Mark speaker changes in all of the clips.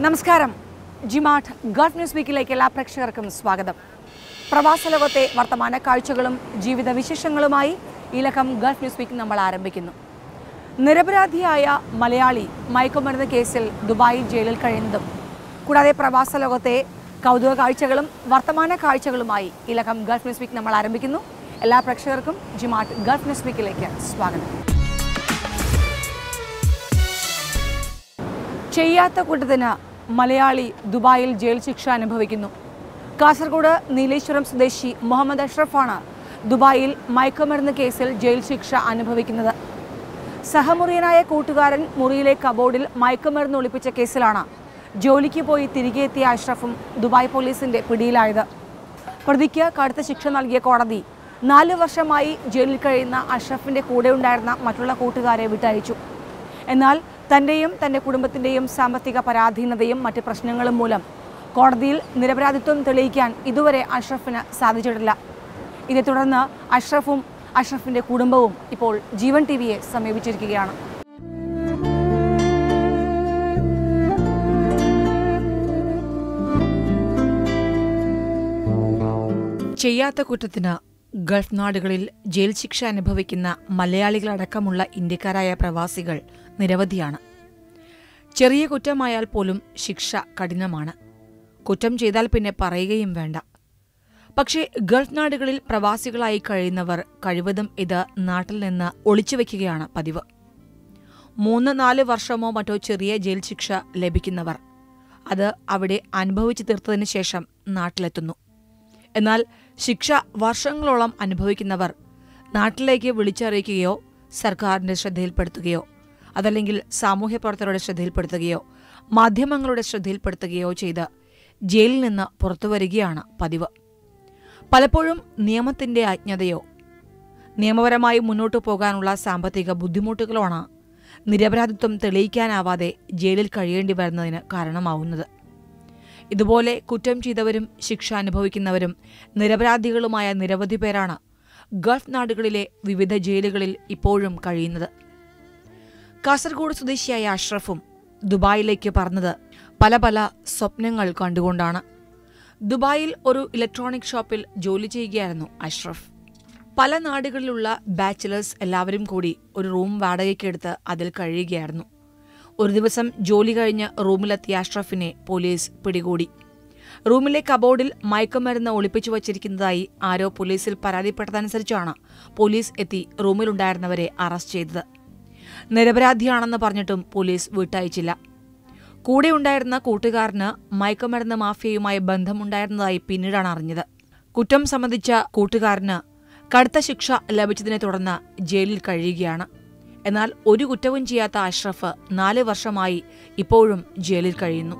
Speaker 1: നമസ്കാരം ജിമാട്ട് Gulf news വീക്കിലേക്ക് എല്ലാ പ്രേക്ഷകർക്കും സ്വാഗതം പ്രവാസ ലോകത്തെ വർത്തമാന കാഴ്ചകളും ജീവിത വിശേഷങ്ങളുമായി ഈ ലക്കം ഗൾഫ് ന്യൂസ് വീക്ക് നമ്മൾ ആരംഭിക്കുന്നു നിരപരാധിയായ മലയാളി മയക്കുമരുന്ന് കേസിൽ ദുബായിൽ ജയിലിൽ കഴിയുന്നതും കൂടാതെ പ്രവാസ ലോകത്തെ കൗതുക കാഴ്ചകളും വർത്തമാന കാഴ്ചകളുമായി ഈ ലക്കം ഗൾഫ് ന്യൂസ് വീക്ക് നമ്മൾ ആരംഭിക്കുന്നു എല്ലാ പ്രേക്ഷകർക്കും ജിമാട്ട് ഗൾഫ് ന്യൂസ് വീക്കിലേക്ക് സ്വാഗതം ചെയ്യാത്ത കുറ്റത്തിന് മലയാളി ദുബായിൽ ജയിൽ ശിക്ഷ അനുഭവിക്കുന്നു കാസർഗോഡ് നീലേശ്വരം സ്വദേശി മുഹമ്മദ് അഷ്റഫാണ് ദുബായിൽ മയക്കുമരുന്ന് കേസിൽ ജയിൽ ശിക്ഷ അനുഭവിക്കുന്നത് സഹമുറിയനായ കൂട്ടുകാരൻ മുറിയിലെ കബോർഡിൽ മയക്കുമരുന്ന് ഒളിപ്പിച്ച കേസിലാണ് ജോലിക്ക് പോയി തിരികെ എത്തിയ അഷ്റഫും ദുബായ് പോലീസിന്റെ പിടിയിലായത് പ്രതിക്ക് കടുത്ത ശിക്ഷ നൽകിയ കോടതി നാല് വർഷമായി ജയിലിൽ കഴിയുന്ന അഷ്റഫിന്റെ കൂടെ ഉണ്ടായിരുന്ന മറ്റുള്ള കൂട്ടുകാരെ വിട്ടയച്ചു എന്നാൽ തൻ്റെയും തൻ്റെ കുടുംബത്തിൻ്റെയും സാമ്പത്തിക പരാധീനതയും മറ്റ് പ്രശ്നങ്ങളും മൂലം കോടതിയിൽ നിരപരാധിത്വം തെളിയിക്കാൻ ഇതുവരെ അഷ്റഫിന് സാധിച്ചിട്ടില്ല ഇതേ തുടർന്ന് അഷ്റഫും അഷ്റഫിൻ്റെ കുടുംബവും ഇപ്പോൾ ജീവൻ ടി വിയെ സമീപിച്ചിരിക്കുകയാണ് ചെയ്യാത്ത കുറ്റത്തിന് ഗൾഫ് നാടുകളിൽ ജയിൽ ശിക്ഷ അനുഭവിക്കുന്ന മലയാളികളടക്കമുള്ള ഇന്ത്യക്കാരായ പ്രവാസികൾ നിരവധിയാണ് ചെറിയ കുറ്റമായാൽ പോലും ശിക്ഷ കഠിനമാണ് കുറ്റം ചെയ്താൽ പിന്നെ പറയുകയും വേണ്ട പക്ഷേ ഗൾഫ് നാടുകളിൽ പ്രവാസികളായി കഴിയുന്നവർ കഴിവതും ഇത് നാട്ടിൽ നിന്ന് ഒളിച്ചുവെക്കുകയാണ് പതിവ് മൂന്ന് നാല് വർഷമോ മറ്റോ ചെറിയ ജയിൽ ശിക്ഷ ലഭിക്കുന്നവർ അത് അവിടെ അനുഭവിച്ചു തീർത്തതിന് ശേഷം നാട്ടിലെത്തുന്നു എന്നാൽ ശിക്ഷ വർഷങ്ങളോളം അനുഭവിക്കുന്നവർ നാട്ടിലേക്ക് വിളിച്ചറിയിക്കുകയോ സർക്കാരിന്റെ ശ്രദ്ധയിൽപ്പെടുത്തുകയോ അതല്ലെങ്കിൽ സാമൂഹ്യ പ്രവർത്തകരുടെ ശ്രദ്ധയിൽപ്പെടുത്തുകയോ മാധ്യമങ്ങളുടെ ശ്രദ്ധയിൽപ്പെടുത്തുകയോ ചെയ്ത് ജയിലിൽ നിന്ന് പുറത്തുവരികയാണ് പതിവ് പലപ്പോഴും നിയമത്തിന്റെ അജ്ഞതയോ നിയമപരമായി മുന്നോട്ടു പോകാനുള്ള സാമ്പത്തിക ബുദ്ധിമുട്ടുകളാണ് നിരപരാധിത്വം തെളിയിക്കാനാവാതെ ജയിലിൽ കഴിയേണ്ടി വരുന്നതിന് കാരണമാവുന്നത് ഇതുപോലെ കുറ്റം ചെയ്തവരും ശിക്ഷ അനുഭവിക്കുന്നവരും നിരപരാധികളുമായ നിരവധി പേരാണ് ഗൾഫ് നാടുകളിലെ വിവിധ ജയിലുകളിൽ ഇപ്പോഴും കഴിയുന്നത് കാസർഗോഡ് സ്വദേശിയായ അഷ്റഫും ദുബായിലേക്ക് പറഞ്ഞത് പല പല സ്വപ്നങ്ങൾ കണ്ടുകൊണ്ടാണ് ദുബായിൽ ഒരു ഇലക്ട്രോണിക് ഷോപ്പിൽ ജോലി ചെയ്യുകയായിരുന്നു അഷ്റഫ് പല നാടുകളിലുള്ള ബാച്ചിലേഴ്സ് എല്ലാവരും കൂടി ഒരു റൂം വാടകയ്ക്കെടുത്ത് അതിൽ കഴിയുകയായിരുന്നു ഒരു ദിവസം ജോലി കഴിഞ്ഞ് റൂമിലെത്തിയ അഷ്റഫിനെ പോലീസ് പിടികൂടി റൂമിലെ കബോർഡിൽ മയക്കുമരുന്ന് ഒളിപ്പിച്ചു വച്ചിരിക്കുന്നതായി ആരോ പോലീസിൽ പരാതിപ്പെട്ടതനുസരിച്ചാണ് പോലീസ് എത്തി റൂമിലുണ്ടായിരുന്നവരെ അറസ്റ്റ് ചെയ്തത് നിരപരാധിയാണെന്ന് പറഞ്ഞിട്ടും പോലീസ് വിട്ടയച്ചില്ല കൂടെ ഉണ്ടായിരുന്ന കൂട്ടുകാരന് മയക്കുമരുന്ന് മാഫിയയുമായി ബന്ധമുണ്ടായിരുന്നതായി പിന്നീടാണ് അറിഞ്ഞത് കുറ്റം സംബന്ധിച്ച കൂട്ടുകാരന് കടുത്ത ശിക്ഷ ലഭിച്ചതിനെ തുടർന്ന് ജയിലിൽ കഴിയുകയാണ് എന്നാൽ ഒരു കുറ്റവും ചെയ്യാത്ത അഷ്റഫ് നാല് വർഷമായി ഇപ്പോഴും ജയിലിൽ കഴിയുന്നു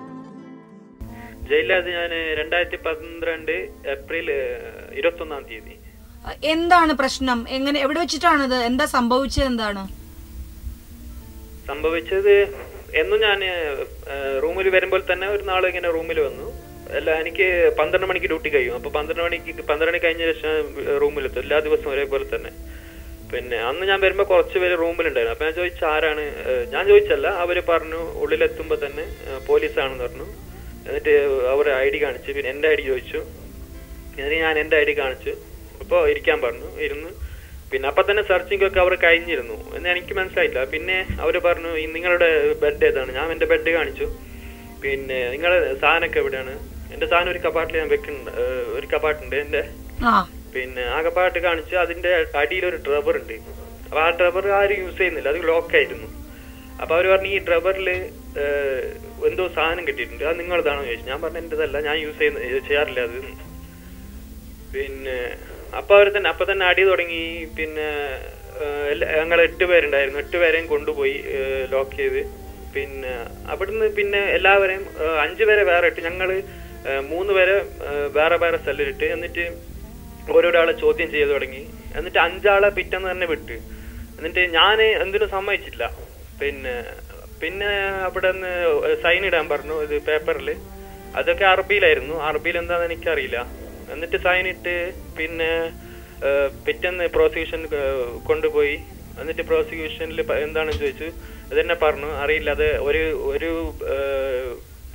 Speaker 2: ജയിലത് ഞാൻ രണ്ടായിരത്തി പന്ത്രണ്ട് ഏപ്രിൽ ഇരുപത്തൊന്നാം തീയതി
Speaker 1: എന്താണ് പ്രശ്നം എങ്ങനെ എവിടെ വെച്ചിട്ടാണിത് എന്താ സംഭവിച്ചത് എന്താണ്
Speaker 2: സംഭവിച്ചത് എന്നും ഞാൻ റൂമിൽ വരുമ്പോൾ തന്നെ ഒരു നാൾ ഇങ്ങനെ റൂമിൽ വന്നു അല്ല എനിക്ക് പന്ത്രണ്ട് മണിക്ക് ഡ്യൂട്ടി കഴിയും അപ്പൊ പന്ത്രണ്ട് മണിക്ക് പന്ത്രണ്ട് മണി കഴിഞ്ഞ ശേഷം റൂമിലെത്തും എല്ലാ ദിവസവും ഒരേപോലെ തന്നെ പിന്നെ അന്ന് ഞാൻ വരുമ്പോ കുറച്ച് പേര് റൂമിലുണ്ടായിരുന്നു അപ്പൊ ഞാൻ ചോദിച്ച ആരാണ് ഏഹ് ഞാൻ ചോദിച്ചല്ല അവര് പറഞ്ഞു ഉള്ളിലെത്തുമ്പോ തന്നെ ഏഹ് പോലീസാണെന്ന് പറഞ്ഞു എന്നിട്ട് അവർ ഐ ഡി കാണിച്ചു പിന്നെ എന്റെ ഐ ഡി ചോദിച്ചു എന്നിട്ട് ഞാൻ എന്റെ ഐ ഡി കാണിച്ചു അപ്പൊ ഇരിക്കാൻ പറഞ്ഞു ഇരുന്ന് പിന്നെ അപ്പൊ തന്നെ സെർച്ചിങ് ഒക്കെ അവർ കഴിഞ്ഞിരുന്നു എന്ന് എനിക്ക് മനസ്സിലായില്ല പിന്നെ അവര് പറഞ്ഞു "ഈ നിങ്ങളുടെ ബെഡ് ഏതാണ് ഞാൻ എന്റെ ബെഡ് കാണിച്ചു പിന്നെ നിങ്ങളുടെ സാധനമൊക്കെ എവിടെയാണ് എന്റെ സാധനം ഒരു കപ്പാട്ടിൽ ഞാൻ വെക്കുന്നുണ്ട് ഏഹ് ഒരു കപ്പാട്ടുണ്ട് എന്റെ
Speaker 1: ആ
Speaker 2: പിന്നെ ആ കപ്പാട്ട് കാണിച്ച് അതിന്റെ അടിയിൽ ഒരു ഡ്രബർ ഉണ്ട് അപ്പൊ ആ ഡ്രബർ ആരും യൂസ് ചെയ്യുന്നില്ല അത് ലോക്ക് ആയിരുന്നു അപ്പൊ അവര് പറഞ്ഞു ഈ ഡ്രബറിൽ എന്തോ സാധനം കിട്ടിയിട്ടുണ്ട് അത് നിങ്ങളതാണോ ചോദിച്ചു ഞാൻ പറഞ്ഞു എന്റേതല്ല ഞാൻ യൂസ് ചെയ്യുന്ന ചെയ്യാറില്ല അത് പിന്നെ അപ്പൊ അവർ തന്നെ അപ്പൊ തന്നെ അടി തുടങ്ങി പിന്നെ ഞങ്ങൾ എട്ട് പേരുണ്ടായിരുന്നു എട്ട് പേരെയും കൊണ്ടുപോയി ലോക്ക് ചെയ്ത് പിന്നെ അവിടുന്ന് പിന്നെ എല്ലാവരെയും ഏഹ് അഞ്ചു പേരെ വേറെ ഇട്ട് ഞങ്ങള് ഏഹ് മൂന്ന് പേരെ ഏഹ് വേറെ വേറെ സെല്ലിലിട്ട് എന്നിട്ട് ഓരോരാളെ ചോദ്യം ചെയ്തു തുടങ്ങി എന്നിട്ട് അഞ്ചാളെ പിറ്റേന്ന് തന്നെ വിട്ട് എന്നിട്ട് ഞാൻ എന്തിനും സമ്മതിച്ചില്ല പിന്നെ പിന്നെ അവിടെ നിന്ന് സൈൻ ഇടാൻ പറഞ്ഞു ഇത് പേപ്പറിൽ അതൊക്കെ അറബിയിലായിരുന്നു അറബിയിൽ എന്താണെന്ന് എനിക്കറിയില്ല എന്നിട്ട് സൈൻ ഇട്ട് പിന്നെ ഏഹ് പിറ്റേന്ന് പ്രോസിക്യൂഷൻ കൊണ്ടുപോയി എന്നിട്ട് പ്രോസിക്യൂഷനിൽ എന്താണെന്ന് ചോദിച്ചു ഇതെന്നെ പറഞ്ഞു അറിയില്ല അത് ഒരു ഒരു ഏഹ്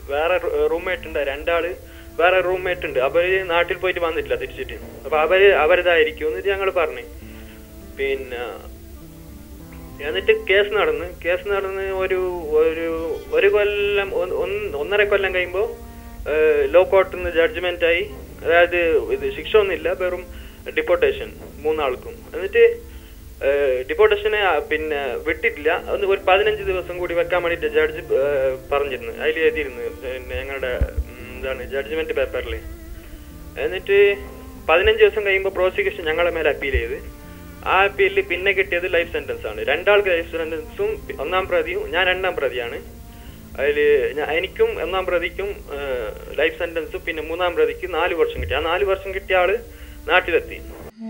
Speaker 2: വേറെ റൂംമേറ്റ് ഉണ്ട് രണ്ടാള് വേറെ റൂംമേറ്റ് ഉണ്ട് അവര് നാട്ടിൽ പോയിട്ട് വന്നിട്ടില്ല തിരിച്ചിട്ട് അപ്പൊ അവര് അവരതായിരിക്കും എന്നിട്ട് ഞങ്ങൾ പറഞ്ഞു പിന്നെ എന്നിട്ട് കേസ് നടന്ന് കേസ് നടന്ന് ഒരു ഒരു ഒരു കൊല്ലം ഒന്ന് ഒന്ന് ഒന്നര കൊല്ലം കഴിയുമ്പോൾ ലോ കോർട്ടിൽ നിന്ന് ജഡ്ജ്മെന്റ് ആയി അതായത് ഇത് ശിക്ഷ ഒന്നുമില്ല വെറും ഡിപ്പോർട്ടേഷൻ മൂന്നാൾക്കും എന്നിട്ട് ഡിപ്പോർട്ടേഷനെ പിന്നെ വിട്ടിട്ടില്ല ഒന്ന് ഒരു പതിനഞ്ച് ദിവസം കൂടി വെക്കാൻ വേണ്ടിയിട്ട് ജഡ്ജ് പറഞ്ഞിരുന്നു അതിൽ എഴുതിയിരുന്നു പിന്നെ ഞങ്ങളുടെ ഉം, എന്താണ് ജഡ്ജ്മെന്റ് പേപ്പറിൽ എന്നിട്ട് പതിനഞ്ച് ദിവസം കഴിയുമ്പോൾ പ്രോസിക്യൂഷൻ ഞങ്ങളെ മേലെ അപ്പീൽ ചെയ്ത് ആ അപ്പീലിൽ പിന്നെ കിട്ടിയത് ലൈഫ് സെന്റൻസ് ആണ് രണ്ടാൾക്ക് ലൈഫ് സെന്റൻസും ഒന്നാം പ്രതിയും ഞാൻ രണ്ടാം പ്രതിയാണ് അതിൽ എനിക്കും ഒന്നാം പ്രതിക്കും ലൈഫ് സെന്റൻസും പിന്നെ മൂന്നാം പ്രതിക്ക് നാല് വർഷം കിട്ടി ആ നാല് വർഷം കിട്ടിയ ആള് നാട്ടിലെത്തി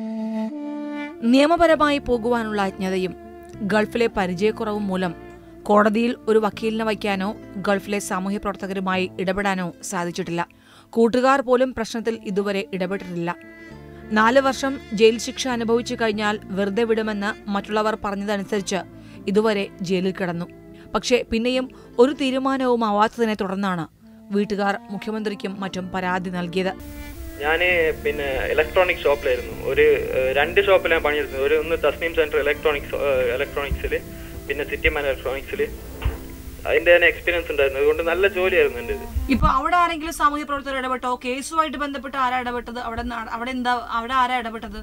Speaker 1: നിയമപരമായി പോകുവാനുള്ള അജ്ഞതയും ഗൾഫിലെ പരിചയക്കുറവും മൂലം കോടതിയിൽ ഒരു വക്കീലിനെ വയ്ക്കാനോ ഗൾഫിലെ സാമൂഹ്യ പ്രവർത്തകരുമായി ഇടപെടാനോ സാധിച്ചിട്ടില്ല കൂട്ടുകാർ പോലും പ്രശ്നത്തിൽ ഇതുവരെ ഇടപെട്ടിട്ടില്ല നാല് വർഷം ജയിൽ ശിക്ഷ അനുഭവിച്ചു കഴിഞ്ഞാൽ വെറുതെ വിടുമെന്ന് മറ്റുള്ളവർ പറഞ്ഞതനുസരിച്ച് ഇതുവരെ ജയിലിൽ കിടന്നു പക്ഷേ പിന്നെയും ഒരു തീരുമാനവും ആവാത്തതിനെ തുടർന്നാണ് വീട്ടുകാർ മുഖ്യമന്ത്രിക്കും മറ്റും പരാതി നൽകിയത്
Speaker 2: ഞാൻ പിന്നെ ഇലക്ട്രോണിക് ഷോപ്പിലായിരുന്നു ഒരു ഏഹ്, രണ്ട് ഷോപ്പിലാണ് പണിയെടുത്തത് ഒരു ഒന്ന് തസ്നീം സെന്റർ ഇലക്ട്രോണിക്സ് ഇലക്ട്രോണിക്സിൽ പിന്നെ സിറ്റി മാൻ ഇലക്ട്രോണിക്സിൽ അതിന്റെ തന്നെ എക്സ്പീരിയൻസ് ഉണ്ടായിരുന്നു അതുകൊണ്ട് നല്ല ജോലിയായിരുന്നു എൻ്റെ ഇത്
Speaker 1: ഇപ്പൊ അവിടെ ആരെങ്കിലും സാമൂഹ്യ പ്രവർത്തകർ ഇടപെട്ടോ കേസുമായിട്ട് ബന്ധപ്പെട്ട് ആരാ ഇടപെട്ടത് അവിടെ നാ- അവിടെ എന്താ അവിടെ ആരാ ഇടപെട്ടത്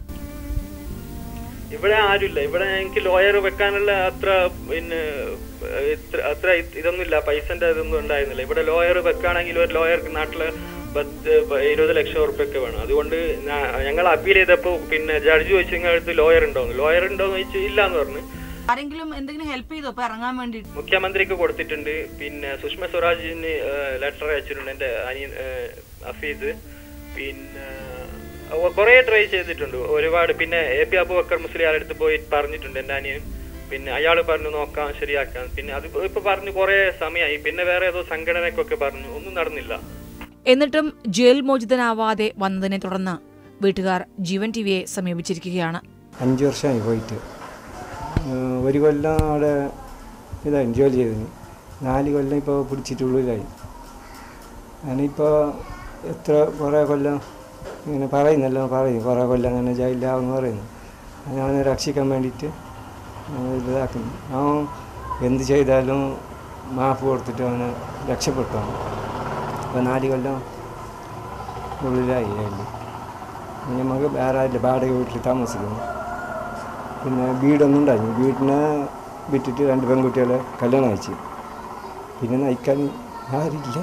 Speaker 2: ഇവിടെ ആരുമില്ല ഇവിടെ എനിക്ക് ലോയർ വെക്കാനുള്ള അത്ര പിന്നെ ഏഹ്, ഇത്ര അത്ര ഇത് ഇതൊന്നുമില്ല പൈസന്റെ ഇതൊന്നും ഉണ്ടായിരുന്നില്ല ഇവിടെ ലോയർ വെക്കുകയാണെങ്കിൽ ഒരു ലോയർക്ക് നാട്ടില് പത്ത് പ- ഇരുപത് ലക്ഷം ഉറുപ്പൊക്കെ വേണം അതുകൊണ്ട് ഞാ- ഞങ്ങൾ അപ്പീൽ ചെയ്തപ്പോൾ പിന്നെ ജഡ്ജി ചോദിച്ചു നിങ്ങളുടെ അടുത്ത് ലോയർ ഉണ്ടോന്ന് ലോയർ ഉണ്ടോന്ന് ചോദിച്ചു ഇല്ല എന്ന് പറഞ്ഞു
Speaker 1: ആരെങ്കിലും എന്തെങ്കിലും ഹെൽപ്പ് ചെയ്തോ ഇപ്പൊ ഇറങ്ങാൻ വേണ്ടിട്ട്
Speaker 2: മുഖ്യമന്ത്രിക്ക് കൊടുത്തിട്ടുണ്ട് പിന്നെ സുഷമ സ്വരാജിന് ലെറ്റർ അയച്ചിട്ടുണ്ട് എൻ്റെ അനിയൻ ഏഹ്, ഹഫീസ് പിന്നെ കുറെ ട്രൈ ചെയ്തിട്ടുണ്ട് ഒരുപാട് പിന്നെ എ പി അബുബക്കർ മുസ്ലിയാരുടെ അടുത്ത് പോയി പറഞ്ഞിട്ടുണ്ട് എൻ്റെ അനിയൻ പിന്നെ അയാൾ പറഞ്ഞു നോക്കാം ശരിയാക്കാം പിന്നെ അത് ഇപ്പൊ പറഞ്ഞു കുറെ സമയമായി പിന്നെ വേറെ ഏതോ സംഘടനക്കൊക്കെ പറഞ്ഞു ഒന്നും നടന്നില്ല
Speaker 1: എന്നിട്ടും ജയിൽ മോചിതനാവാതെ വന്നതിനെ തുടർന്ന് വീട്ടുകാർ ജീവൻ ടിവിയെ സമീപിച്ചിരിക്കുകയാണ്
Speaker 3: അഞ്ച് വർഷമായി പോയിട്ട് ഏഹ് ഒരു കൊല്ലം അവിടെ ഇതായി ജോലി ചെയ്തതിന് നാല് കൊല്ലം ഇപ്പോൾ പിടിച്ചിട്ടുള്ളിലായി ഞാനിപ്പോൾ എത്ര കുറേ കൊല്ലം ഇങ്ങനെ പറയുന്നല്ലോ പറയും കുറേ കൊല്ലം അങ്ങനെ ജയിലാവെന്ന് പറയുന്നു ഞാൻ അവനെ രക്ഷിക്കാൻ വേണ്ടിയിട്ട് ഞാൻ ഇതാക്കുന്നു അവൻ എന്ത് ചെയ്താലും മാഫ് കൊടുത്തിട്ട് അവനെ രക്ഷപ്പെട്ടു അവൻ ഇപ്പോൾ നാല് കൊല്ലം ഉള്ളിലായി അതിൽ നമുക്ക് വേറെ ആരില്ല വാടക വീട്ടിൽ താമസിക്കുന്നു പിന്നെ വീടൊന്നും ഉണ്ടായിരുന്നു വീടിനെ വിറ്റിട്ട് രണ്ട് പെൺകുട്ടികളെ കല്യാണം അയച്ചു പിന്നെ നയിക്കാൻ ആരില്ല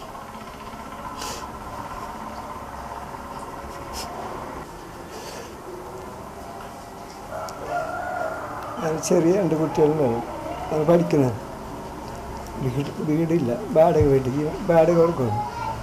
Speaker 3: അത് ചെറിയ രണ്ട് കുട്ടികളുണ്ടാവും അത് പഠിക്കുന്നത് വീട് വീടില്ല വാടക വീട്ടിൽ വാടക കൊടുക്കണം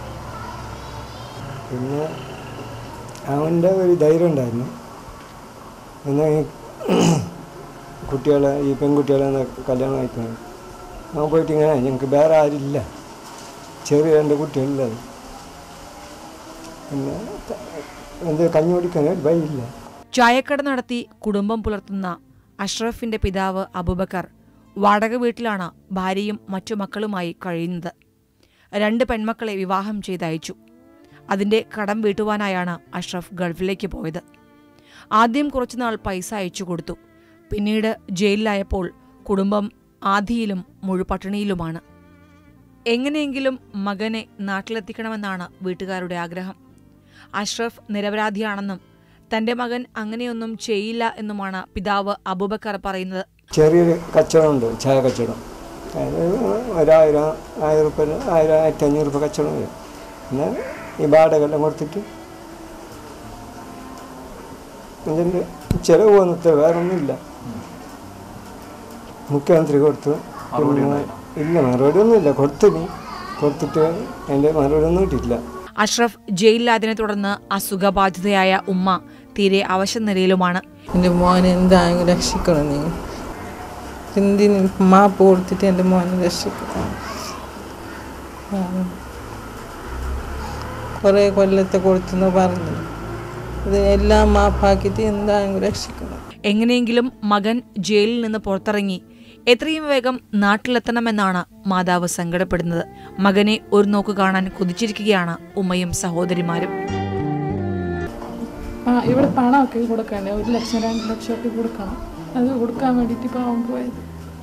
Speaker 3: പിന്നെ അവൻ്റെ ഒരു ധൈര്യം ഉണ്ടായിരുന്നു എന്നാൽ ഈ കുട്ടികളെ ഈ പെൺകുട്ടികളെ ഒന്ന് കല്യാണം കഴിക്കണം അവൻ പോയിട്ട് ഇങ്ങനെ ഞങ്ങൾക്ക് വേറെ ആരില്ല ചെറിയ രണ്ട് കുട്ടികളുള്ളത് പിന്നെ ത- എന്ത് കഞ്ഞി കുടിക്കാൻ ഒരു വഴിയില്ല
Speaker 1: ചായക്കട നടത്തി കുടുംബം പുലർത്തുന്ന അഷ്റഫിന്റെ പിതാവ് അബുബക്കർ വാടക വീട്ടിലാണ് ഭാര്യയും മറ്റു മക്കളുമായി കഴിയുന്നത് രണ്ട് പെൺമക്കളെ വിവാഹം ചെയ്തയച്ചു അതിന്റെ കടം വീട്ടുവാനായാണ് അഷ്റഫ് ഗൾഫിലേക്ക് പോയത് ആദ്യം കുറച്ചുനാൾ പൈസ അയച്ചു കൊടുത്തു പിന്നീട് ജയിലിലായപ്പോൾ കുടുംബം ആധിയിലും മുഴുപട്ടിണിയിലുമാണ് എങ്ങനെയെങ്കിലും മകനെ നാട്ടിലെത്തിക്കണമെന്നാണ് വീട്ടുകാരുടെ ആഗ്രഹം അഷ്റഫ് നിരപരാധിയാണെന്നും തന്റെ മകൻ അങ്ങനെയൊന്നും ചെയ്യില്ല എന്നുമാണ് പിതാവ് അബൂബക്കർ പറയുന്നത്
Speaker 3: ചെറിയൊരു കച്ചവടമുണ്ട് ചായ കച്ചവടം അത് ഒരായിരം ആയിരം റുപ്യ ആയിരം ആയിരത്തി അഞ്ഞൂറ് റുപ്യ കച്ചവടം വരും പിന്നെ ഈ വാടകയെല്ലാം കൊടുത്തിട്ട് ഇതിൻ്റെ ചിലവ് വന്നിട്ട് വേറെ ഒന്നുമില്ല മുഖ്യമന്ത്രി കൊടുത്തു പിന്നെ ഇല്ല മറുപടി ഒന്നുമില്ല കൊടുത്തിനി കൊടുത്തിട്ട് അതിൻ്റെ മറുപടി ഒന്നും കിട്ടിയിട്ടില്ല
Speaker 1: അഷ്റഫ് ജയിലിലായതിനെ തുടർന്ന് അസുഖബാധിതയായ ഉമ്മ തീരെ അവശനിലയിലുമാണ്
Speaker 4: എൻ്റെ മോനെ എന്തായാലും രക്ഷിക്കണം നീ എന്തിന് മാപ്പ് കൊടുത്തിട്ട് എൻ്റെ മോനെ രക്ഷിക്കണം കുറേ കൊല്ലത്തെ കൊടുത്തെന്ന് പറഞ്ഞു ഇത് എല്ലാം മാപ്പാക്കിയിട്ട് എന്തായാലും രക്ഷിക്കണം
Speaker 1: എങ്ങനെയെങ്കിലും മകൻ ജയിലിൽ നിന്ന് പുറത്തിറങ്ങി എത്രയും വേഗം നാട്ടിലെത്തണമെന്നാണ് മാതാവ് സങ്കടപ്പെടുന്നത് മകനെ ഒരു നോക്ക് കാണാൻ കുതിച്ചിരിക്കുകയാണ് ഉമ്മയും സഹോദരിമാരും
Speaker 4: ആ ഇവിടെ പണമൊക്കെ കൊടുക്കണ്ടേ ഒരു ലക്ഷം രണ്ട് ലക്ഷമൊക്കെ കൊടുക്കണം അത് കൊടുക്കാൻ വേണ്ടിയിട്ട് ഇപ്പം അവൻ പോയത്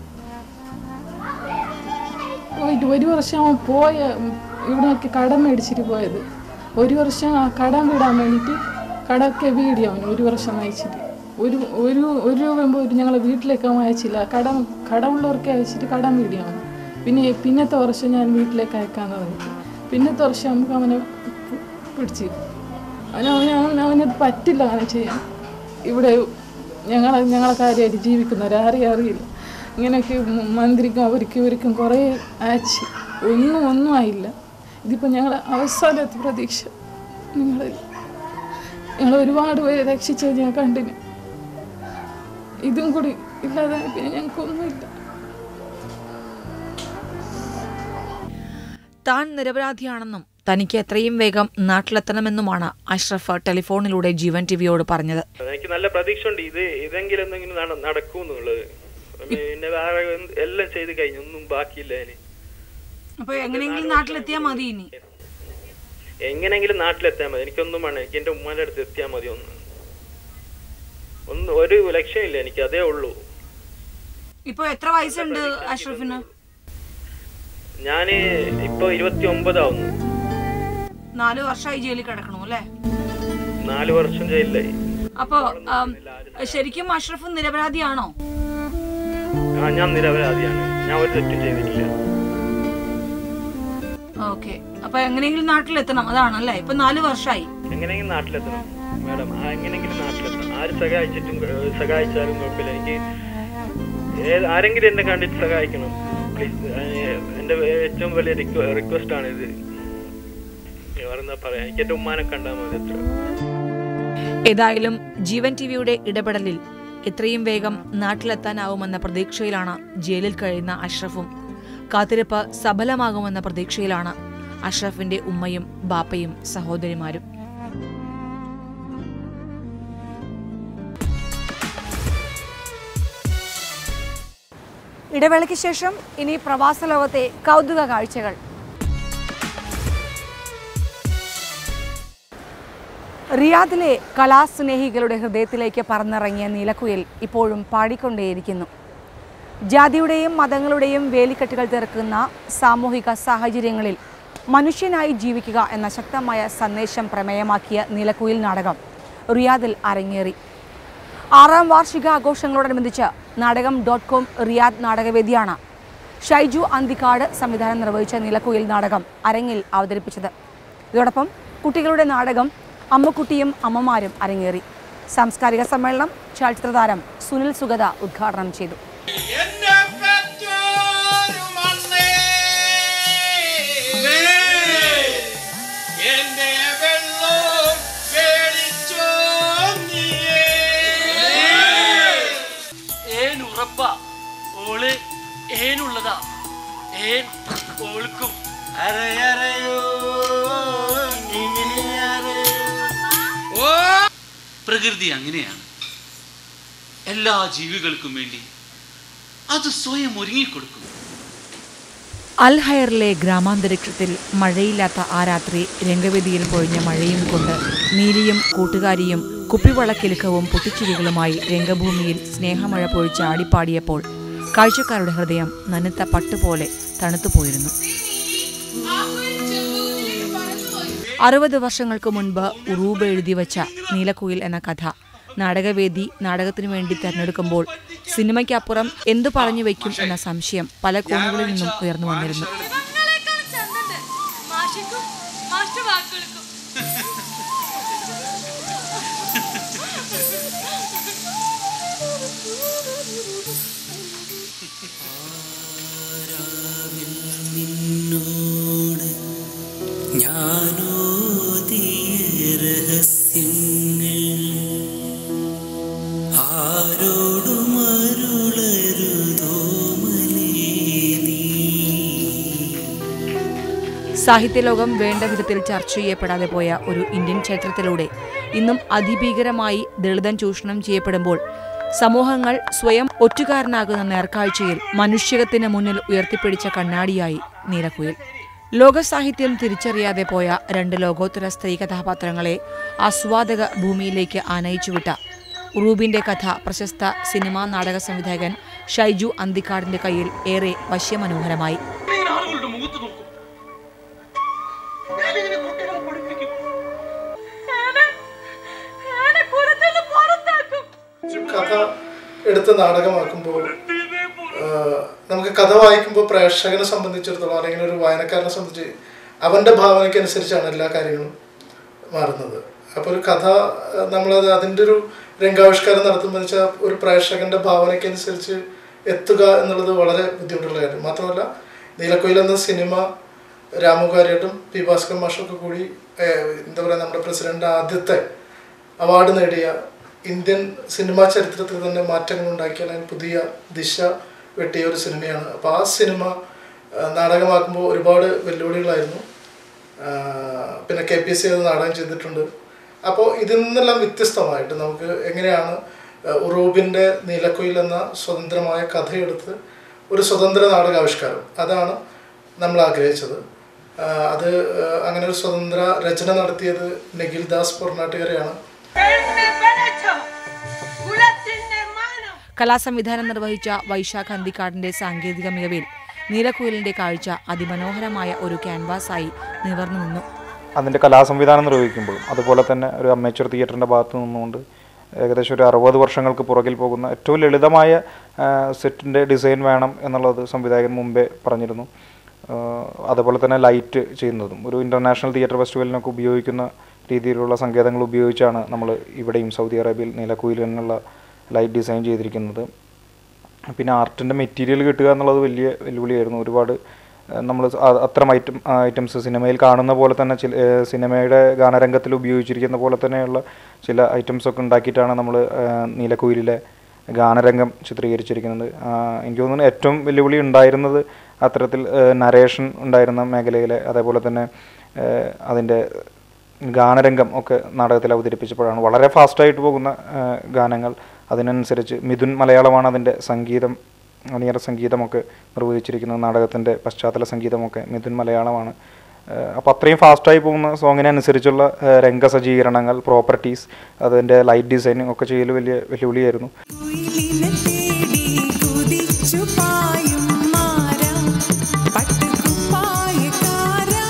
Speaker 4: പോയിട്ട് ഒരു വർഷം അവൻ പോയ ഇവിടെയൊക്കെ കടം മേടിച്ചിട്ട് പോയത് ഒരു വർഷം ആ കടം വിടാൻ വേണ്ടിയിട്ട് കടമൊക്കെ വീടി അവൻ ഒരു വർഷം അയച്ചിട്ട് ഒരു ഒരു ഒരു രൂപ പോലും ഞങ്ങളെ വീട്ടിലേക്ക് അവൻ അയച്ചില്ല കടം കടമുള്ളവർക്ക് അയച്ചിട്ട് കടം വീടി അവൻ പിന്നെ പിന്നത്തെ വർഷം ഞാൻ വീട്ടിലേക്ക് അയക്കാന്ന് പറഞ്ഞു പിന്നത്തെ വർഷം നമുക്ക് അവനെ പി- പിടിച്ച് അവന് അവന് അവന് അവനത് പറ്റില്ല അങ്ങനെ ചെയ്യാൻ ഇവിടെ ഞങ്ങളെ ഞങ്ങളെ കാര്യമായിട്ട് ജീവിക്കുന്നവർ ആരെയും അറിയില്ല ഇങ്ങനെയൊക്കെ മ- മന്ത്രിക്കും അവർക്കും ഇവർക്കും കുറേ അയച്ച് ഒന്നും ഒന്നും ആയില്ല ഇതിപ്പോൾ ഞങ്ങൾ അവസാനത്തെ പ്രതീക്ഷ നിങ്ങളിൽ ഞങ്ങൾ ഒരുപാട് പേര് രക്ഷിച്ചത് ഞാൻ കണ്ടിന് ഇതും കൂടി ഇല്ലാതെ പിന്നെ ഞങ്ങൾക്കൊന്നുമില്ല
Speaker 1: താൻ നിരപരാധിയാണെന്നും തനിക്ക് എത്രയും വേഗം നാട്ടിലെത്തണമെന്നുമാണ് അഷ്റഫ് ടെലിഫോണിലൂടെ ജീവൻ ടിവിയോട് പറഞ്ഞത്
Speaker 2: എനിക്ക് നല്ല പ്രതീക്ഷ ഉണ്ട് ഇത് ഇതെങ്കിലും എന്തെങ്കിലും നട- നടക്കൂന്നുള്ളത് പിന്നെ വേറെ എന്ത് എല്ലാം ചെയ്ത് കഴിഞ്ഞു ഒന്നും ബാക്കിയില്ല അതിന്
Speaker 1: അപ്പൊ എങ്ങനെയെങ്കിലും നാട്ടിലെത്തിയാൽ മതി ഇനി
Speaker 2: എങ്ങനെങ്കിലും നാട്ടിലെത്തിയാൽ മതി എനിക്കൊന്നും വേണം എനിക്ക് എന്റെ ഉമ്മാന്റെ അടുത്ത് എത്തിയാൽ മതി ഒന്ന് ഒന്ന് ഒരു ലക്ഷ്യമില്ല എനിക്ക് അതേ ഉള്ളൂ
Speaker 1: ഇപ്പൊ എത്ര വയസ്സുണ്ട് അഷ്റഫിന്
Speaker 2: ഞാന് ഇപ്പൊ ഇരുപത്തി ഒമ്പതാവുന്നു
Speaker 1: നാല് വർഷമായി ജയിലിൽ കിടക്കണു അല്ലേ
Speaker 2: നാല് വർഷം ജയിലിലായി
Speaker 1: അപ്പോ ആം, ശരിക്കും അഷ്റഫ് നിരപരാധിയാണോ
Speaker 2: ആ ഞാൻ നിരപരാധിയാണ് ഞാൻ ഒരു തെറ്റും ചെയ്തിട്ടില്ല
Speaker 1: ഓക്കെ അപ്പൊ എങ്ങനെയെങ്കിലും നാട്ടിലെത്തണം അതാണല്ലേ ഇപ്പൊ നാല് വർഷമായി
Speaker 2: എങ്ങനെയെങ്കിലും നാട്ടിലെത്തണം മാഡം ആ എങ്ങനെയെങ്കിലും നാട്ടിലെത്തണം ആര് സഹായിച്ചിട്ടും ഏഹ്, സഹായിച്ചാലും കുഴപ്പമില്ല എനിക്ക് ഏത് ആരെങ്കിലും എന്നെ കണ്ടിട്ട് സഹായിക്കണം പ്ലീസ് എന്റെ ഏറ്റവും വലിയ റിക്വസ്റ്റ് ആണ് ഇത് വേറെന്താ പറയാ എനിക്ക് എന്റെ ഉമ്മാനെ കണ്ടാൽ മതി അത്ര
Speaker 1: ഏതായാലും ജീവൻ ടിവിയുടെ ഇടപെടലിൽ എത്രയും വേഗം നാട്ടിലെത്താനാവുമെന്ന പ്രതീക്ഷയിലാണ് ജയിലിൽ കഴിയുന്ന അഷ്റഫും കാത്തിരിപ്പ് സഫലമാകുമെന്ന പ്രതീക്ഷയിലാണ് അഷ്റഫിന്റെ ഉമ്മയും ബാപ്പയും സഹോദരിമാരും ഇടവേളയ്ക്ക് ശേഷം ഇനി പ്രവാസ ലോകത്തെ കൗതുക കാഴ്ചകൾ റിയാദിലെ കലാസ്നേഹികളുടെ ഹൃദയത്തിലേക്ക് പറന്നിറങ്ങിയ നീലക്കുയിൽ ഇപ്പോഴും പാടിക്കൊണ്ടേയിരിക്കുന്നു ജാതിയുടെയും മതങ്ങളുടെയും വേലിക്കെട്ടുകൾ തീർക്കുന്ന സാമൂഹിക സാഹചര്യങ്ങളിൽ മനുഷ്യനായി ജീവിക്കുക എന്ന ശക്തമായ സന്ദേശം പ്രമേയമാക്കിയ നീലക്കുയിൽ നാടകം റിയാദിൽ അരങ്ങേറി ആറാം വാർഷിക ആഘോഷങ്ങളോടനുബന്ധിച്ച് നാടകം ഡോട്ട് കോം റിയാദ് നാടകവേദിയാണ് ഷൈജു അന്തിക്കാട് സംവിധാനം നിർവഹിച്ച നീലക്കുയിൽ നാടകം അരങ്ങിൽ അവതരിപ്പിച്ചത് ഇതോടൊപ്പം കുട്ടികളുടെ നാടകം അമ്മക്കുട്ടിയും അമ്മമാരും അരങ്ങേറി സാംസ്കാരിക സമ്മേളനം ചലച്ചിത്രതാരം സുനിൽ സുഗത ഉദ്ഘാടനം ചെയ്തു
Speaker 5: എന്റെ പെറ്റോരു മണ്ണേ എന്റെ വെള്ളം പേടിച്ചോ നീയേ
Speaker 6: ഏൻ ഉറപ്പാ ഓള് ഏനുള്ളതാ ഏൻ ഓൾക്കും
Speaker 5: അരയറയോ ഓ
Speaker 6: പ്രകൃതി അങ്ങനെയാണ് എല്ലാ ജീവികൾക്കും വേണ്ടി അത് സ്വയം ഒരുങ്ങിക്കൊടുക്കും
Speaker 1: അൽ ഹയറിലെ ഗ്രാമാന്തരീക്ഷത്തിൽ മഴയില്ലാത്ത ആ രാത്രി രംഗവേദിയിൽ പൊഴിഞ്ഞ മഴയും കൊണ്ട് നീലിയും കൂട്ടുകാരിയും കുപ്പിവളക്കിലുക്കവും പൊട്ടിച്ചിരികളുമായി രംഗഭൂമിയിൽ സ്നേഹമഴ പൊഴിച്ച് ആടിപ്പാടിയപ്പോൾ കാഴ്ചക്കാരുടെ ഹൃദയം നനുത്ത പട്ടുപോലെ തണുത്തുപോയിരുന്നു അറുപത് വർഷങ്ങൾക്ക് മുൻപ് ഉറൂബ് എഴുതി വച്ച നീലക്കുയിൽ എന്ന കഥ നാടകവേദി നാടകത്തിനു വേണ്ടി തെരഞ്ഞെടുക്കുമ്പോൾ സിനിമയ്ക്കപ്പുറം എന്തു പറഞ്ഞു വയ്ക്കും എന്ന സംശയം പല കോണുകളിൽ നിന്നും ഉയർന്നു വന്നിരുന്നു
Speaker 7: മകളെക്കാളും ചന്തണ്ട് മാഷിക്കും മാഷ്ട വാക്കുകൾക്കും
Speaker 8: നിന്നോട് ഞാനോതിയ രഹസ്യങ്ങൾ ആരോടും അരുളരുതോ മലേ നീ
Speaker 1: സാഹിത്യലോകം വേണ്ട വിധത്തിൽ ചർച്ച ചെയ്യപ്പെടാതെ പോയ ഒരു ഇന്ത്യൻ ചരിത്രത്തിലൂടെ ഇന്നും അതിഭീകരമായി ദളിതൻ ചൂഷണം ചെയ്യപ്പെടുമ്പോൾ സമൂഹങ്ങൾ സ്വയം ഒറ്റുകാരനാകുന്ന നേർക്കാഴ്ചയിൽ മനുഷ്യകത്തിന് മുന്നിൽ ഉയർത്തിപ്പിടിച്ച കണ്ണാടിയായി നീലക്കുയിൽ ലോകസാഹിത്യം തിരിച്ചറിയാതെ പോയ രണ്ട് ലോകോത്തര സ്ത്രീ കഥാപാത്രങ്ങളെ ആസ്വാദക ഭൂമിയിലേക്ക് ആനയിച്ചുവിട്ട ഉറൂബിന്റെ കഥ പ്രശസ്ത സിനിമാ നാടക സംവിധായകൻ ഷൈജു അന്തിക്കാടിന്റെ കയ്യിൽ ഏറെ വശ്യമനോഹരമായി
Speaker 6: ഇങ്ങനെ ആളുകളുടെ മുഖത്ത് നോക്കും ഞാനിങ്ങനെ കുട്ടികളെ പഠിപ്പിക്കും
Speaker 9: കഥ എടുത്ത് നാടകമാക്കുമ്പോൾ ആ, നമുക്ക് കഥ വായിക്കുമ്പോൾ പ്രേക്ഷകനെ സംബന്ധിച്ചിടത്തോളം അല്ലെങ്കിൽ ഒരു വായനക്കാരനെ സംബന്ധിച്ച് അവൻ്റെ ഭാവനയ്ക്ക് അനുസരിച്ചാണ് എല്ലാ കാര്യങ്ങളും മാറുന്നത് അപ്പോൾ ഒരു കഥ ആ, നമ്മളത് അതിൻ്റെ ഒരു രംഗാവിഷ്കാരം നടത്തുമ്പോൾ വെച്ചാൽ ഒരു പ്രേക്ഷകൻ്റെ ഭാവനയ്ക്ക് അനുസരിച്ച് എത്തുക എന്നുള്ളത് വളരെ ബുദ്ധിമുട്ടുള്ള കാര്യം മാത്രമല്ല നീലക്കൊയിൽ എന്ന സിനിമ രാമുകാരിയായിട്ടും പി ഭാസ്കർ മാഷൊക്കെ കൂടി ഏ, എന്താ പറയുക നമ്മുടെ പ്രസിഡന്റ് ആദ്യത്തെ അവാർഡ് നേടിയ ഇന്ത്യൻ സിനിമാ ചരിത്രത്തിൽ തന്നെ മാറ്റങ്ങൾ ഉണ്ടാക്കിയ അല്ലെങ്കിൽ പുതിയ ദിശ വെട്ടിയ ഒരു സിനിമയാണ് അപ്പോൾ ആ സിനിമ ആ, നാടകമാക്കുമ്പോൾ ഒരുപാട് വെല്ലുവിളികളായിരുന്നു ആ, പിന്നെ കെ പി സി അത് നാടകം ചെയ്തിട്ടുണ്ട് അപ്പോൾ ഇതിൽ നിന്നെല്ലാം വ്യത്യസ്തമായിട്ട് നമുക്ക് എങ്ങനെയാണ് ആ, ഉറൂബിൻ്റെ നീലക്കുയിൽ എന്ന സ്വതന്ത്രമായ കഥയെടുത്ത് ഒരു സ്വതന്ത്ര നാടകാവിഷ്കാരം അതാണ് നമ്മൾ ആഗ്രഹിച്ചത് ആ, അത് ആ, അങ്ങനെ ഒരു സ്വതന്ത്ര രചന നടത്തിയത് നിഖിൽ ദാസ് പൊർണാട്ടുകരയാണ്
Speaker 1: കലാസംവിധാനം നിർവഹിച്ച വൈശാഖ് അന്തിക്കാടിന്റെ സാങ്കേതിക മികവിൽ നീലക്കുയിലിന്റെ കാഴ്ച അതിമനോഹരമായ ഒരു ക്യാൻവാസായി നിവർന്നു നിന്നു
Speaker 10: അതിൻ്റെ കലാസംവിധാനം നിർവഹിക്കുമ്പോഴും അതുപോലെ തന്നെ ഒരു അമേച്ചർ തിയേറ്ററിൻ്റെ ഭാഗത്ത് നിന്നുകൊണ്ട് ഏകദേശം ഒരു അറുപത് വർഷങ്ങൾക്ക് പുറകിൽ പോകുന്ന ഏറ്റവും ലളിതമായ സെറ്റിൻ്റെ ഡിസൈൻ വേണം എന്നുള്ളത് സംവിധായകൻ മുമ്പേ പറഞ്ഞിരുന്നു ആ, അതുപോലെ തന്നെ ലൈറ്റ് ചെയ്യുന്നതും ഒരു ഇൻ്റർനാഷണൽ തിയേറ്റർ ഫെസ്റ്റിവലിനൊക്കെ ഉപയോഗിക്കുന്ന രീതിയിലുള്ള സങ്കേതങ്ങൾ ഉപയോഗിച്ചാണ് നമ്മൾ ഇവിടെയും സൗദി അറേബ്യയിൽ നീലക്കുയിലിനുള്ള ലൈറ്റ് ഡിസൈൻ ചെയ്തിരിക്കുന്നത് പിന്നെ ആർട്ടിൻ്റെ മെറ്റീരിയൽ കിട്ടുക എന്നുള്ളത് വലിയ വെല്ലുവിളിയായിരുന്നു ഒരുപാട് നമ്മൾ അത്തരം ഐറ്റം ഐറ്റംസ് സിനിമയിൽ കാണുന്ന പോലെ തന്നെ ചില ഏഹ് സിനിമയുടെ ഗാനരംഗത്തിൽ ഉപയോഗിച്ചിരിക്കുന്ന പോലെ തന്നെയുള്ള ചില ഐറ്റംസ് ഒക്കെ ഉണ്ടാക്കിയിട്ടാണ് നമ്മൾ നീലക്കുയിലിലെ ഗാനരംഗം ചിത്രീകരിച്ചിരിക്കുന്നത് ആ, എനിക്ക് തോന്നുന്നു ഏറ്റവും വെല്ലുവിളി ഉണ്ടായിരുന്നത് അത്തരത്തിൽ നരേഷൻ ഉണ്ടായിരുന്ന മേഖലയിലെ അതേപോലെ തന്നെ ഏഹ് അതിൻ്റെ ഗാനരംഗം ഒക്കെ നാടകത്തിൽ അവതരിപ്പിച്ചപ്പോഴാണ് വളരെ ഫാസ്റ്റായിട്ട് പോകുന്ന ആ, ഗാനങ്ങൾ അതിനനുസരിച്ച് മിഥുൻ മലയാളമാണ് അതിൻ്റെ സംഗീതം അണിയറ സംഗീതമൊക്കെ നിർവഹിച്ചിരിക്കുന്നത് നാടകത്തിൻ്റെ പശ്ചാത്തല സംഗീതമൊക്കെ മിഥുൻ മലയാളമാണ് അപ്പോൾ അത്രയും ഫാസ്റ്റായി പോകുന്ന സോങ്ങിനനുസരിച്ചുള്ള ആ, രംഗസജ്ജീകരണങ്ങൾ പ്രോപ്പർട്ടീസ് അതിൻ്റെ ലൈറ്റ് ഡിസൈനിങ് ഒക്കെ ചെയ്യൽ വലിയ വെല്ലുവിളിയായിരുന്നു
Speaker 8: കുയിലിനെ തേടി കുതിച്ചു പായും മാരം പട്ടുകുപ്പായക്കാരാ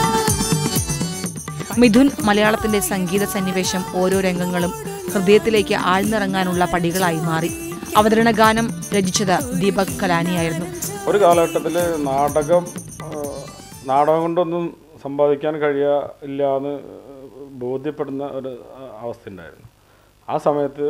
Speaker 1: മിഥുൻ മലയാളത്തിന്റെ സംഗീത സന്നിവേശം ഓരോ രംഗങ്ങളും ഹൃദയത്തിലേക്ക് ആഴ്ന്നിറങ്ങാനുള്ള പടികളായി മാറി അവതരണ ഗാനം രചിച്ചത് ദീപക് കലാനിയായിരുന്നു
Speaker 11: ഒരു കാലഘട്ടത്തിൽ നാടകം ആ, നാടകം കൊണ്ടൊന്നും സമ്പാദിക്കാൻ കഴിയാ ഇല്ല എന്ന് ബോധ്യപ്പെടുന്ന ഒരു ആ, അവസ്ഥ ഉണ്ടായിരുന്നു ആ സമയത്ത്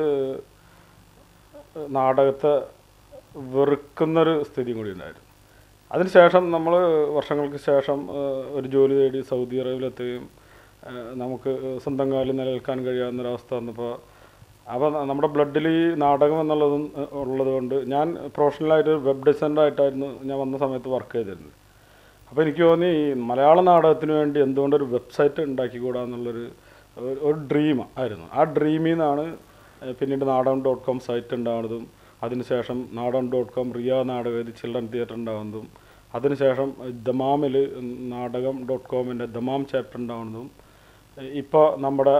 Speaker 11: നാടകത്തെ വെറുക്കുന്നൊരു സ്ഥിതി കൂടി ഉണ്ടായിരുന്നു അതിനുശേഷം നമ്മൾ വർഷങ്ങൾക്ക് ശേഷം ആ, ഒരു ജോലി തേടി സൗദി അറേബ്യയിലെത്തുകയും ആ, നമുക്ക് സ്വന്തം കാലിൽ നിലനിൽക്കാൻ കഴിയാവുന്നൊരവസ്ഥ വന്നപ്പോൾ അപ്പോൾ നമ്മുടെ ബ്ലഡിൽ ഈ നാടകം എന്നുള്ളതും ആ, ഉള്ളതുകൊണ്ട് ഞാൻ പ്രൊഫഷണലായിട്ട് വെബ് ഡിസൈനറായിട്ടായിരുന്നു ഞാൻ വന്ന സമയത്ത് വർക്ക് ചെയ്തിരുന്നത് അപ്പോൾ എനിക്ക് തോന്നി ഈ മലയാള നാടകത്തിന് വേണ്ടി എന്തുകൊണ്ടൊരു വെബ്സൈറ്റ് ഉണ്ടാക്കിക്കൂടാ എന്നുള്ളൊരു ഒരു- ഒരു ഡ്രീം ആയിരുന്നു ആ ഡ്രീമിൽ നിന്നാണ് ഏഹ് പിന്നീട് നാടകം ഡോട്ട് കോം സൈറ്റ് ഉണ്ടാകുന്നതും അതിനുശേഷം നാടകം ഡോട്ട് കോം റിയ നാടകവേദി ചിൽഡ്രൻ തിയേറ്റർ ഉണ്ടാകുന്നതും അതിനുശേഷം ദമാമിൽ നാടകം ഡോട്ട് കോമിൻ്റെ ദമാം ചാപ്റ്റർ ഉണ്ടാകുന്നതും ഇപ്പോൾ നമ്മുടെ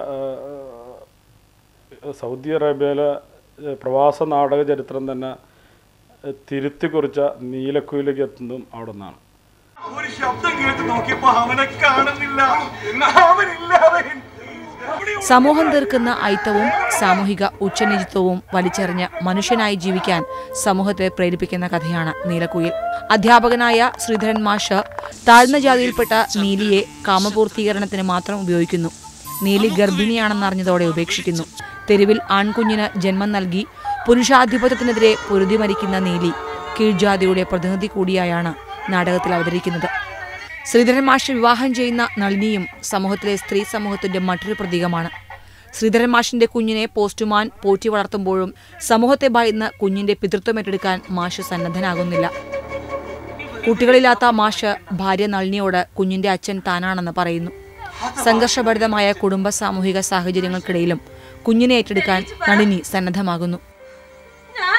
Speaker 11: ഏഹ്, സൗദി അറേബ്യയിലെ ഏഹ്, പ്രവാസ നാടക ചരിത്രം തന്നെ ഏഹ്, തിരുത്തി കുറിച്ച നീലക്കുയിലേക്ക് എത്തുന്നതും അവിടെ നിന്നാണ്
Speaker 5: ഒരു ശബ്ദം കേട്ട് നോക്കിയപ്പോ അവനെ കാണുന്നില്ല അവനില്ലാതെ
Speaker 1: സമൂഹം തീർക്കുന്ന ഐത്തവും സാമൂഹിക ഉച്ചനിജിത്വവും വലിച്ചെറിഞ്ഞ് മനുഷ്യനായി ജീവിക്കാൻ സമൂഹത്തെ പ്രേരിപ്പിക്കുന്ന കഥയാണ് നീലക്കുയിൽ അധ്യാപകനായ ശ്രീധരൻ മാഷ് താഴ്ന്ന ജാതിയിൽപ്പെട്ട നീലിയെ കാമപൂർത്തീകരണത്തിന് മാത്രം ഉപയോഗിക്കുന്നു നീലി ഗർഭിണിയാണെന്നറിഞ്ഞതോടെ ഉപേക്ഷിക്കുന്നു തെരുവിൽ ആൺകുഞ്ഞിന് ജന്മം നൽകി പുരുഷാധിപത്യത്തിനെതിരെ പൊരുതി മരിക്കുന്ന നീലി കീഴ്ജാതിയുടെ പ്രതിനിധി കൂടിയായാണ് നാടകത്തിൽ അവതരിക്കുന്നത് ശ്രീധരൻ മാഷ് വിവാഹം ചെയ്യുന്ന നളിനിയും സമൂഹത്തിലെ സ്ത്രീ സമൂഹത്തിന്റെ മറ്റൊരു പ്രതീകമാണ് ശ്രീധരൻ മാഷിന്റെ കുഞ്ഞിനെ പോസ്റ്റുമാൻ പോറ്റി വളർത്തുമ്പോഴും സമൂഹത്തെ ഭയന്ന് കുഞ്ഞിന്റെ പിതൃത്വം ഏറ്റെടുക്കാൻ മാഷ് സന്നദ്ധനാകുന്നില്ല കുട്ടികളില്ലാത്ത മാഷ് ഭാര്യ നളിനിയോട് കുഞ്ഞിന്റെ അച്ഛൻ താനാണെന്ന് പറയുന്നു സംഘർഷഭരിതമായ കുടുംബ സാമൂഹിക സാഹചര്യങ്ങൾക്കിടയിലും കുഞ്ഞിനെ ഏറ്റെടുക്കാൻ നളിനി സന്നദ്ധമാകുന്നു
Speaker 7: ഞാൻ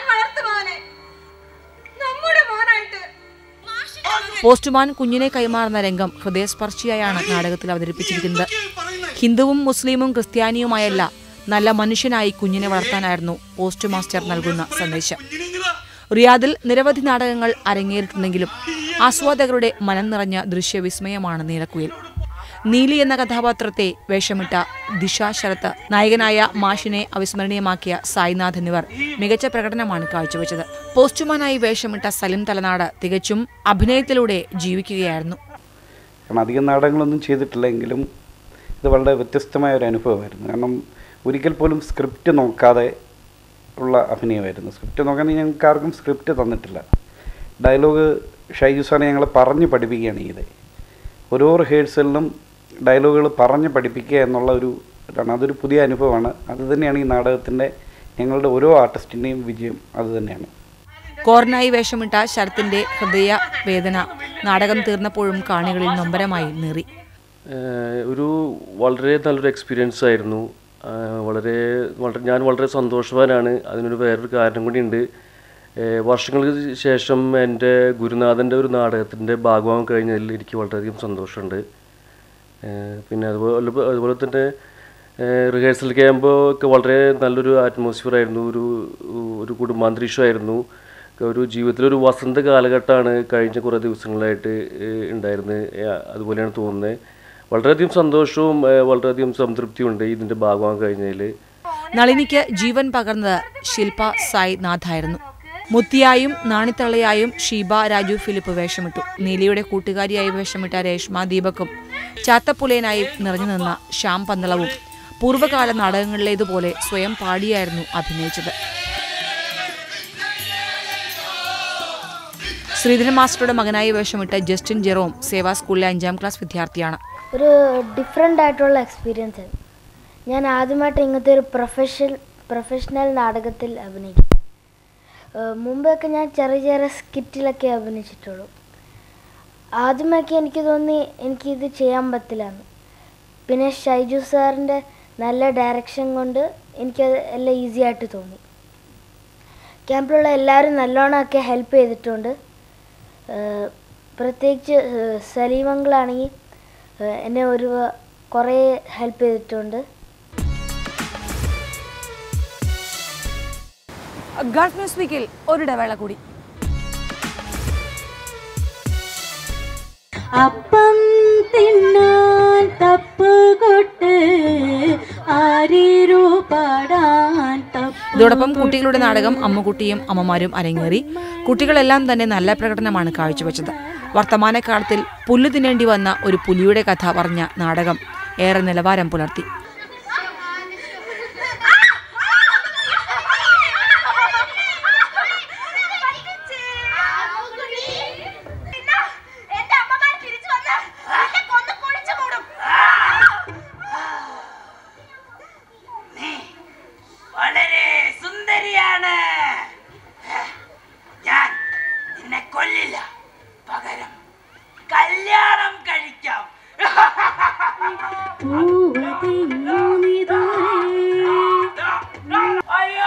Speaker 1: പോസ്റ്റ്മാൻ കുഞ്ഞിനെ കൈമാറുന്ന രംഗം ഹൃദയസ്പർശിയായാണ് നാടകത്തിൽ അവതരിപ്പിച്ചിരിക്കുന്നത് ഹിന്ദുവും മുസ്ലിമും ക്രിസ്ത്യാനിയുമായല്ല നല്ല മനുഷ്യനായി കുഞ്ഞിനെ വളർത്താനായിരുന്നു പോസ്റ്റ് മാസ്റ്റർ നൽകുന്ന സന്ദേശം റിയാദിൽ നിരവധി നാടകങ്ങൾ അരങ്ങേറിയിട്ടുണ്ടെങ്കിലും ആസ്വാദകരുടെ മനം നിറഞ്ഞ ദൃശ്യവിസ്മയമാണ് നീലക്കുയിൽ നീലി എന്ന കഥാപാത്രത്തെ വേഷമിട്ട ദിശ ശരത്ത് നായകനായ മാഷിനെ അവിസ്മരണീയമാക്കിയ സായിനാഥ് എന്നിവർ മികച്ച പ്രകടനമാണ് കാഴ്ചവെച്ചത് പോസ്റ്റുമാനായി വേഷമിട്ട സലിം തലനാട് തികച്ചും അഭിനയത്തിലൂടെ ജീവിക്കുകയായിരുന്നു
Speaker 12: കാരണം അധികം നാടകങ്ങളൊന്നും ചെയ്തിട്ടില്ലെങ്കിലും ഇത് വളരെ വ്യത്യസ്തമായ ഒരു അനുഭവമായിരുന്നു കാരണം ഒരിക്കൽ പോലും സ്ക്രിപ്റ്റ് നോക്കാതെ ഉള്ള അഭിനയമായിരുന്നു സ്ക്രിപ്റ്റ് നോക്കാൻ ഞങ്ങൾക്ക് ആർക്കും സ്ക്രിപ്റ്റ് തന്നിട്ടില്ല ഡയലോഗ് ഷൈജു സാറിനെ ഞങ്ങളെ പറഞ്ഞ് പഠിപ്പിക്കുകയാണ് ചെയ്തത് ഓരോ റിഹേഴ്സലിനും ഡയലോഗുകൾ പറഞ്ഞ് പഠിപ്പിക്കുക എന്നുള്ള ഒരു ഇതാണ് അതൊരു പുതിയ അനുഭവമാണ് അത് തന്നെയാണ് ഈ നാടകത്തിൻ്റെ ഞങ്ങളുടെ ഓരോ ആർട്ടിസ്റ്റിൻ്റെയും വിജയം അത് തന്നെയാണ്
Speaker 1: കോർനായി വേഷമിട്ട ശരത്തിന്റെ ഹൃദയ വേദന നാടകം തീർന്നപ്പോഴും കാണികളിൽ നൊമ്പരമായി നീറി
Speaker 13: ഏഹ് ഒരു വളരെ നല്ലൊരു എക്സ്പീരിയൻസ് ആയിരുന്നു ആഹ് വളരെ വളരെ ഞാൻ വളരെ സന്തോഷവാനാണ് അതിനൊരു വേറൊരു കാരണം കൂടിയുണ്ട് ഏഹ് വർഷങ്ങൾക്ക് ശേഷം എൻ്റെ ഗുരുനാഥൻ്റെ ഒരു നാടകത്തിൻ്റെ ഭാഗമാകാൻ കഴിഞ്ഞതിൽ എനിക്ക് വളരെയധികം സന്തോഷമുണ്ട് ഏഹ് പിന്നെ അതുപോലെ അതുപോലെ തന്നെ റിഹേഴ്സൽ ക്യാമ്പ് ഒക്കെ വളരെ നല്ലൊരു അറ്റ്മോസ്ഫിയർ ആയിരുന്നു ഒരു ഒരു കുടുംബാന്തരീക്ഷമായിരുന്നു ഒരു ജീവിതത്തിലൊരു വസന്ത കാലഘട്ടമാണ് കഴിഞ്ഞ കുറേ ദിവസങ്ങളായിട്ട് ഏഹ് ഉണ്ടായിരുന്നത് ഏഹ് അതുപോലെയാണ് തോന്നുന്നത് വളരെയധികം സന്തോഷവും ഏഹ് വളരെയധികം സംതൃപ്തിയും ഉണ്ട് ഇതിൻ്റെ ഭാഗമാകാൻ കഴിഞ്ഞതിൽ
Speaker 1: നളിനിക്ക് ജീവൻ പകർന്നത് ശില്പ സായ് നാഥായിരുന്നു മുത്തിയായും നാണിത്തള്ളയായും ഷീബ രാജു ഫിലിപ്പ് വേഷമിട്ടു നീലിയുടെ കൂട്ടുകാരിയായി വേഷമിട്ട രേഷ്മ ദീപക്കും ചാത്തപ്പുലയനായി നിറഞ്ഞു നിന്ന ശ്യാം പന്തളവും പൂർവ്വകാല നാടകങ്ങളിലേതുപോലെ സ്വയം പാടിയായിരുന്നു അഭിനയിച്ചത് ശ്രീധരൻ മാസ്റ്ററുടെ മകനായി വേഷമിട്ട ജസ്റ്റിൻ ജെറോം സേവാ സ്കൂളിലെ അഞ്ചാം ക്ലാസ് വിദ്യാർത്ഥിയാണ്
Speaker 14: ഒരു ഡിഫറെൻ്റ് ആയിട്ടുള്ള എക്സ്പീരിയൻസ് ആയിരുന്നു ഞാൻ ആദ്യമായിട്ട് ഇങ്ങനത്തെ ഒരു പ്രൊഫഷൻ പ്രൊഫഷണൽ നാടകത്തിൽ അഭിനയിക്കും ഏഹ് മുമ്പൊക്കെ ഞാൻ ചെറിയ ചെറിയ സ്കിറ്റിലൊക്കെ അഭിനയിച്ചിട്ടുള്ളൂ ആദ്യമൊക്കെ എനിക്ക് തോന്നി എനിക്കിത് ചെയ്യാൻ പറ്റില്ല എന്ന് പിന്നെ ഷൈജു സാറിൻ്റെ നല്ല ഡയറക്ഷൻ കൊണ്ട് എനിക്കത് എല്ലാം ഈസി ആയിട്ട് തോന്നി ക്യാമ്പിലുള്ള എല്ലാവരും നല്ലോണമൊക്കെ ഹെൽപ്പ് ചെയ്തിട്ടുണ്ട് ഏഹ് പ്രത്യേകിച്ച് ഏഹ് സലീമംഗളാണെങ്കിൽ ഏഹ് എന്നെ ഒരു കുറേ ഹെൽപ്പ് ചെയ്തിട്ടുണ്ട്
Speaker 1: ഗൾഫ് ന്യൂസ് വീക്കിൽ ഒരിടവേള കൂടി
Speaker 15: അപ്പം തിന്നാൻ തപ്പ് കൊട്ട് ആരീരു പാടാൻ തപ്പ്
Speaker 1: ഇതോടൊപ്പം കുട്ടികളുടെ നാടകം അമ്മുകുട്ടിയും അമ്മമാരും അരങ്ങേറി കുട്ടികളെല്ലാം തന്നെ നല്ല പ്രകടനമാണ് കാഴ്ചവെച്ചത് വർത്തമാനകാലത്തിൽ പുല്ലു തിന്നേണ്ടി വന്ന ഒരു പുലിയുടെ കഥ പറഞ്ഞ നാടകം ഏറെ നിലവാരം പുലർത്തി
Speaker 16: വളരെ സുന്ദരിയാണ് ഞാൻ നിന്നെ കൊല്ലില്ല പകരം കല്യാണം കഴിക്കാം അയ്യോ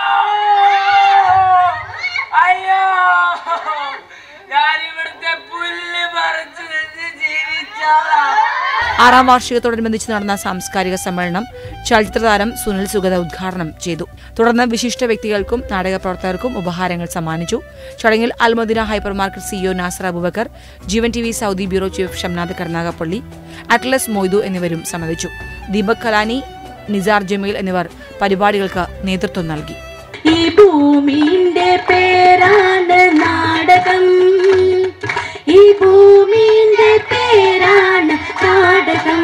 Speaker 16: അയ്യോ ഞാൻ ഇവിടുത്തെ പുല്ല് പറിച്ചു നിന്ന് ജീവിച്ചോളാം
Speaker 1: ആറാം വാർഷികത്തോടനുബന്ധിച്ച് നടന്ന സാംസ്കാരിക സമ്മേളനം ചലച്ചിത്ര താരം സുനിൽ സുഗത ഉദ്ഘാടനം ചെയ്തു തുടർന്ന് വിശിഷ്ട വ്യക്തികൾക്കും നാടക പ്രവർത്തകർക്കും ഉപഹാരങ്ങൾ സമ്മാനിച്ചു ചടങ്ങിൽ Almadina hyper market CEO Nasar Abubakar Jeevan T V Saudi bureau chief Shamnath Karunagappally Atlas Moidu എന്നിവരും സംബന്ധിച്ചു ദീപക് കലാനി നിസാർ ജമീൽ എന്നിവർ പരിപാടികൾക്ക് നേതൃത്വം നൽകി
Speaker 15: ഈ ഭൂമിന്റെ പേരാണ് നാടകം ഈ ഭൂമിന്റെ പേരാണ് നാടകം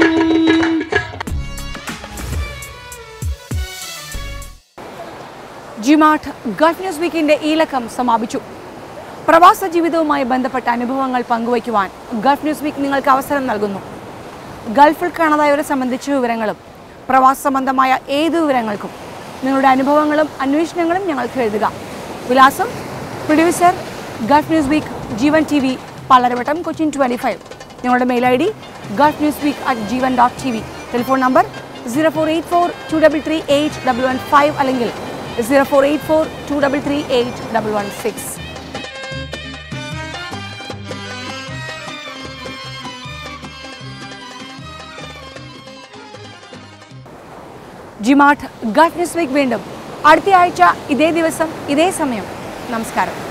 Speaker 1: ജിമാർട്ട് ഗൾഫ് ന്യൂസ് വീക്കിന്റെ ഈ ലക്കം സമാപിച്ചു പ്രവാസ ജീവിതവുമായി ബന്ധപ്പെട്ട അനുഭവങ്ങൾ പങ്കുവയ്ക്കുവാൻ ഗൾഫ് ന്യൂസ് വീക്ക് നിങ്ങൾക്ക് അവസരം നൽകുന്നു ഗൾഫിൽ കാണാതായവരെ സംബന്ധിച്ച വിവരങ്ങളും പ്രവാസ സംബന്ധമായ ഏത് വിവരങ്ങൾക്കും നിങ്ങളുടെ അനുഭവങ്ങളും അന്വേഷണങ്ങളും ഞങ്ങൾക്ക് എഴുതുക വിലാസം producer Gulf News Week Jeevan T V Palarivattom Cochin twenty five ഞങ്ങളുടെ mail I D Gulf News Week at Jeevan dot T V telephone number zero four eight four two double three eight double one five അല്ലെങ്കിൽ zero four eight four two double three eight double one six ജിമാട്ട് Gulf News Week വീണ്ടും അടുത്ത ആഴ്ച ഇതേ ദിവസം ഇതേ സമയം നമസ്കാരം